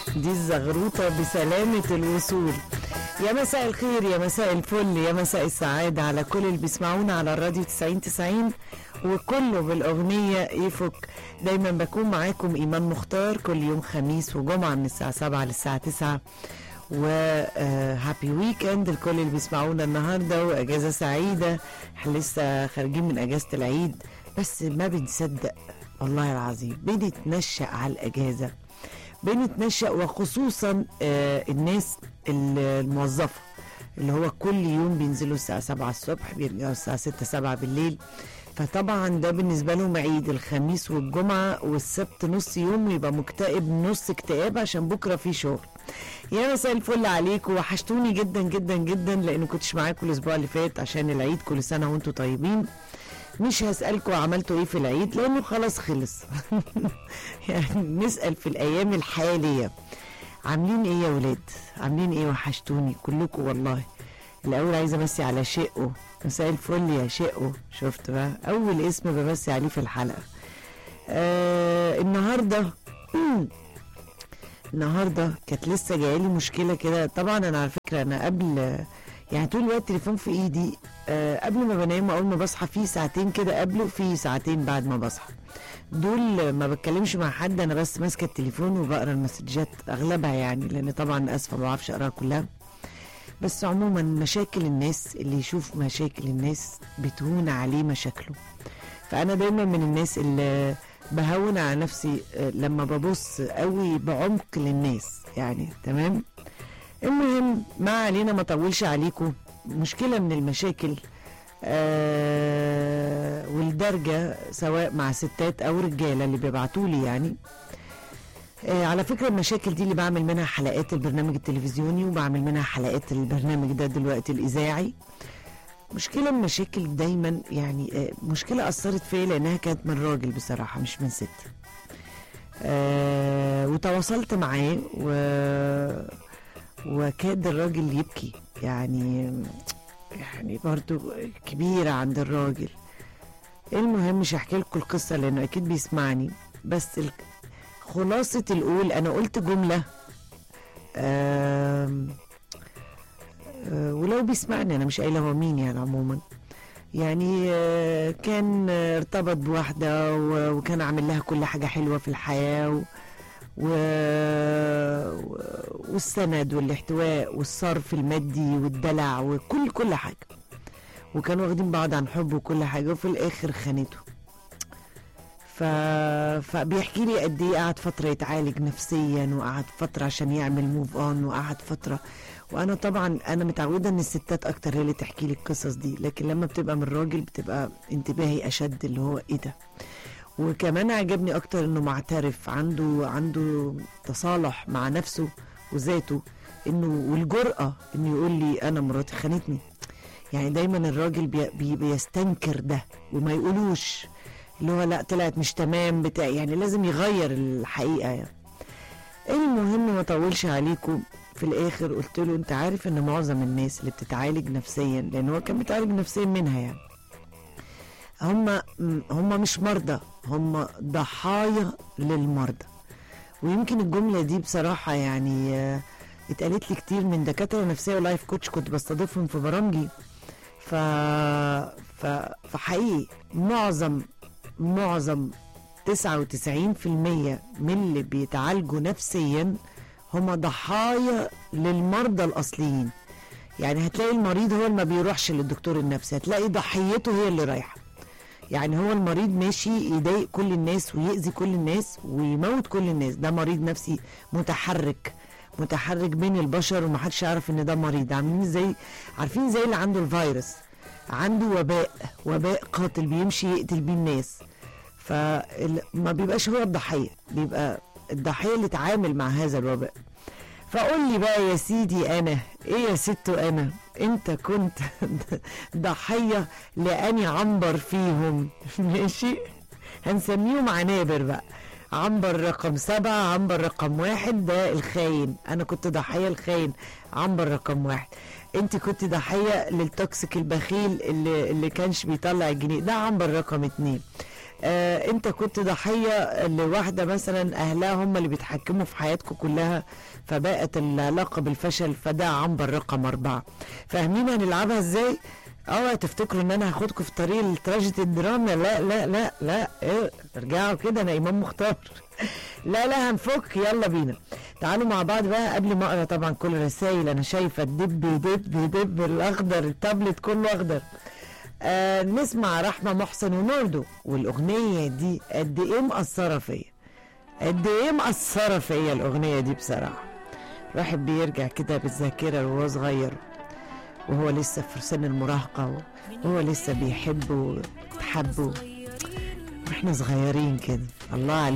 دي الزغروطة بسلامة الوصول يا مساء الخير يا مساء الفل يا مساء السعادة على كل اللي بيسمعونا على الراديو 90 90 وكله بالأغنية يفك دايما بكون معاكم إيمان مختار كل يوم خميس وجمعة من الساعة 7 للساعة 9 وهابي ويكند الكل اللي بيسمعونا النهارده واجازه سعيده احنا لسه خارجين من اجازه العيد بس ما بنصدق والله العظيم بنتنشأ على الاجازه بنتنشأ وخصوصا آه الناس الموظفه اللي هو كل يوم بينزلوا الساعه 7 الصبح بيرجعوا الساعه 6 7 بالليل فطبعا ده بالنسبه لهم عيد الخميس والجمعه والسبت نص يوم يبقى مكتئب نص اكتئاب عشان بكره في شغل يا مساء الفل عليكم وحشتوني جدا جدا جدا لان كنتش معاكم الاسبوع اللي فات عشان العيد كل سنه وانتم طيبين مش هسألكم عملتوا ايه في العيد لانه خلاص خلص يعني نسأل في الايام الحالية عاملين ايه يا ولاد عاملين ايه وحشتوني كلكم والله الاول عايزه امسي على شقه مساء الفل يا شقه شفت بقى اول اسم بمسي عليه في الحلقه آه النهارده النهارده كانت لسه جايلي مشكله كده طبعا انا على فكره انا قبل يعني طول الوقت التليفون في ايدي أه قبل ما بنام اول ما بصحى في ساعتين كده قبله في ساعتين بعد ما بصحى دول ما بتكلمش مع حد انا بس ماسكه التليفون وبقرا المسجات اغلبها يعني لان طبعا اسفه ما بعرفش اقراها كلها بس عموما مشاكل الناس اللي يشوف مشاكل الناس بتهون عليه مشاكله فانا دايما من الناس اللي بهون على نفسي لما ببص قوي بعمق للناس يعني تمام المهم ما علينا ما اطولش عليكم مشكله من المشاكل آه والدرجه سواء مع ستات او رجاله اللي بيبعتوا لي يعني آه على فكره المشاكل دي اللي بعمل منها حلقات البرنامج التلفزيوني وبعمل منها حلقات البرنامج ده دلوقتي الاذاعي مشكلة من مشاكل دايما يعني آه مشكلة أثرت فيا لأنها كانت من راجل بصراحة مش من ست آه وتواصلت معاه و وكاد الراجل يبكي يعني يعني برضو كبيرة عند الراجل المهم مش هحكي لكم القصة لأنه أكيد بيسمعني بس خلاصة القول أنا قلت جملة آه ولو بيسمعني انا مش قايله هو مين يعني عموما يعني كان ارتبط بواحدة وكان عامل لها كل حاجة حلوة في الحياة و... و... والسند والاحتواء والصرف المادي والدلع وكل كل حاجة وكانوا واخدين بعض عن حب وكل حاجة وفي الآخر خانته ف... فبيحكي لي قد ايه قعد فترة يتعالج نفسيا وقعد فترة عشان يعمل موف اون وقعد فترة وانا طبعا انا متعوده ان الستات اكتر هي اللي تحكي لي القصص دي لكن لما بتبقى من راجل بتبقى انتباهي اشد اللي هو ايه ده وكمان عجبني اكتر انه معترف عنده عنده تصالح مع نفسه وذاته انه والجرأة انه يقول لي انا مراتي خانتني يعني دايما الراجل بي بي بيستنكر ده وما يقولوش اللي هو لا طلعت مش تمام بتاع يعني لازم يغير الحقيقة يعني المهم ما طولش عليكم في الاخر قلت له انت عارف ان معظم الناس اللي بتتعالج نفسيا لان هو كان بيتعالج نفسيا منها يعني هم هم مش مرضى هم ضحايا للمرضى ويمكن الجمله دي بصراحه يعني اتقالت لي كتير من دكاتره نفسيه ولايف كوتش كنت بستضيفهم في برامجي ف ف فحقيقي معظم معظم 99% من اللي بيتعالجوا نفسيا هم ضحايا للمرضى الاصليين يعني هتلاقي المريض هو اللي ما بيروحش للدكتور النفسي هتلاقي ضحيته هي اللي رايحه يعني هو المريض ماشي يضايق كل الناس ويأذي كل الناس ويموت كل الناس ده مريض نفسي متحرك متحرك بين البشر ومحدش يعرف ان ده مريض عاملين زي عارفين زي اللي عنده الفيروس عنده وباء وباء قاتل بيمشي يقتل بيه الناس فما بيبقاش هو الضحيه بيبقى الضحيه اللي اتعامل مع هذا الوباء فقول لي بقى يا سيدي انا ايه يا ست انا انت كنت ضحيه لاني عنبر فيهم ماشي هنسميهم عنابر بقى عنبر رقم سبعة عنبر رقم واحد ده الخاين انا كنت ضحية الخاين عنبر رقم واحد انت كنت ضحية للتوكسيك البخيل اللي اللي كانش بيطلع الجنيه ده عنبر رقم اتنين آه انت كنت ضحيه لواحده مثلا اهلها هم اللي بيتحكموا في حياتكم كلها فبقت العلاقه بالفشل فده عنبر رقم اربعه فاهمين هنلعبها ازاي؟ اه تفتكروا ان انا هاخدكم في طريق التراجيدي الدراما لا لا لا لا ايه ارجعوا كده انا امام مختار لا لا هنفك يلا بينا تعالوا مع بعض بقى قبل ما اقرا طبعا كل الرسايل انا شايفه الدب دب دب الاخضر التابلت كله اخضر آه نسمع رحمه محسن ونوردو والاغنيه دي قد ايه مأثره فيا قد ايه مأثره فيا الاغنيه دي بصراحه الواحد بيرجع كده بالذاكره وهو صغير وهو لسه في سن المراهقه وهو لسه بيحب وتحب واحنا صغيرين كده الله عليك